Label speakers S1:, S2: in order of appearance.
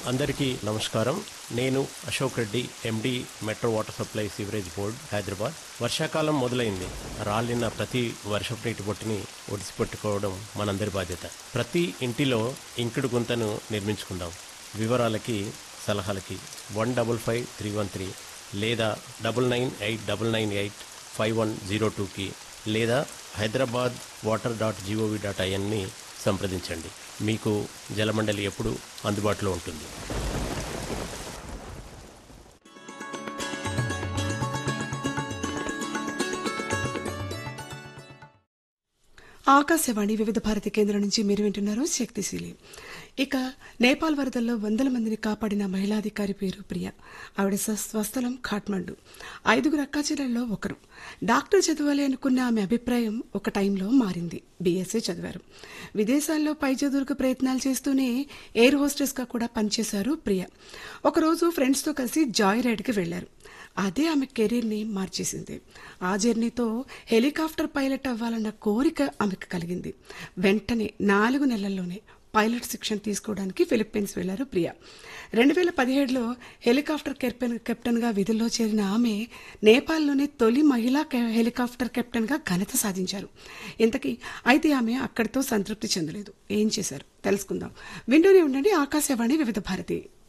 S1: అందరికీ నమస్కారం నేను Ashok Reddy MD metro water supply sewerage board Hyderabad వర్షాకాలం మొదలైంది రాలిన ప్రతి వర్షపు నీటి బొట్టుని ఒడిసిపెట్టుకోవడం మనందరి బాధ్యత ప్రతి ఇంటిలో ఇంకుడు గుంతను నిర్మించుకుందాం వివరాలకి సలహాలకి one double five three one three లేదా double nine eight double nine eight five one zero టూకి లేదా Hyderabad water dot G O V dot ఐఎన్ని సంప్రదించండి మీకు జలమండలి ఎప్పుడు అందుబాటులో ఉంటుంది
S2: ఆకాశవాణి వివిధ భారతి కేంద్రం నుంచి మీరు వింటున్నారు శక్తిశీలి ఇక నేపాల్ వరదల్లో వందల మందిని కాపాడిన మహిళాధికారి పేరు ప్రియ ఆవిడ స్వ- స్వస్థలం ఖాట్మండు ఐదుగురు అక్కాచెల్లెల్లో ఒకరు డాక్టర్ చదవాలి అనుకున్న ఆమె అభిప్రాయం ఒక టైంలో మారింది బీఎస్సీ చదివారు విదేశాల్లో పై చదువులకు ప్రయత్నాలు చేస్తూనే ఎయిర్ హోస్టెస్గా కూడా పనిచేశారు ప్రియ ఒకరోజు ఫ్రెండ్స్తో కలిసి జాయ్ రైడ్కి వెళ్లారు అదే ఆమె కెరీర్ని మార్చేసింది ఆ జర్నీతో హెలికాప్టర్ పైలట్ అవ్వాలన్న కోరిక ఆమెకు కలిగింది వెంటనే నాలుగు నెలల్లోనే పైలట్ శిక్షణ తీసుకోవడానికి ఫిలిప్పీన్స్ వెళ్లారు ప్రియ రెండు వేల పదిహేడులో హెలికాప్టర్ కెప్టెన్ కెప్టెన్గా విధుల్లో చేరిన ఆమె నేపాల్లోని తొలి మహిళా కె- హెలికాప్టర్ కెప్టెన్గా ఘనత సాధించారు ఇంతకీ అయితే ఆమె అక్కడితో సంతృప్తి చెందలేదు ఏం చేశారు తెలుసుకుందాం వింటూనే ఉండండి ఆకాశవాణి వివిధ భారతి